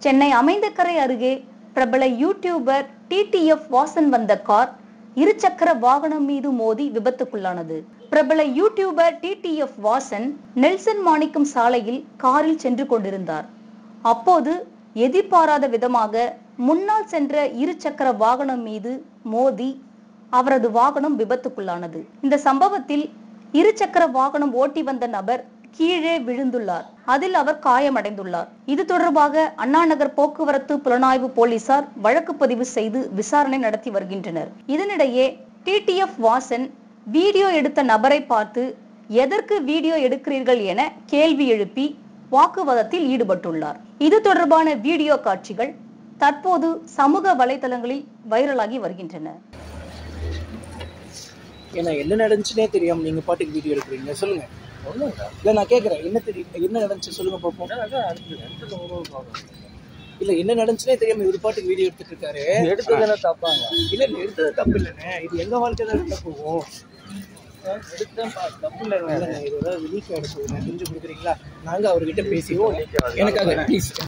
சென்னை அமைந்தக்கரை அருகே பிரபல YouTuber TTF Vasan வந்த கார் இருசக்கர வாகனம் மீது மோதி விபத்துக்குள்ளானது பிரபல YouTuber TTF Vasan Nelson Manickam சாலையில் காரில் சென்று கொண்டிருந்தார் அப்போது எதிர்பாராத விதமாக முன்னால் சென்ற இருசக்கர வாகனம் மீது மோதி அவரது வாகனம் விபத்துக்குள்ளானது இந்த சம்பவத்தில் இருசக்கர வாகனம் ஓட்டி வந்த நபர் கீழே விழுந்துள்ளார் அதில் அவர் காயமடைந்துள்ளார் இது தொடர்பாக அண்ணாநகர் போக்குவரத்து புலனாய்வு போலீசார் வழக்கு பதிவு செய்து விசாரணை நடத்தி வருகின்றனர் இதனிடையே டிடிஎஃப் வாசன் வீடியோ எடுத்த நபரை பார்த்து எதற்கு வீடியோ எடுக்கிறீர்கள் என கேள்வி எழுப்பி வாக்குவாதத்தில் ஈடுபட்டுள்ளார் இது தொடர்பான வீடியோ காட்சிகள் தற்போது சமூக வலைதளங்களில் வைரலாகி வருகின்றன ஏன்னா என்ன நடந்துச்சுனே தெரியாம நீங்க பாட்டுக்கு வீடியோ எடுக்கிறீங்க சொல்லுங்க இல்ல நான் கேக்குறேன் என்ன தெரியும் என்ன நடந்துச்சு சொல்லுங்க பார்ப்போம் இல்ல என்ன நடந்துச்சுனே தெரியாம இவர் பாட்டுக்கு வீடியோ எடுத்துட்டு இருக்காரு எடுத்ததுல தப்பாங்க இல்ல இல்ல எடுத்தது தப்பு இல்லைண்ணே இது எங்க வாழ்க்கை தான் தப்பு போகும் எடுத்தேன் தப்பு இல்லைங்க இல்லைண்ணே, இது ஏதாவது லீக் ஆகிட போகுது கொஞ்சம் கொடுக்குறீங்களா நாங்க அவர்கிட்ட பேசிடுவோம் எனக்காக ப்ளீஸ்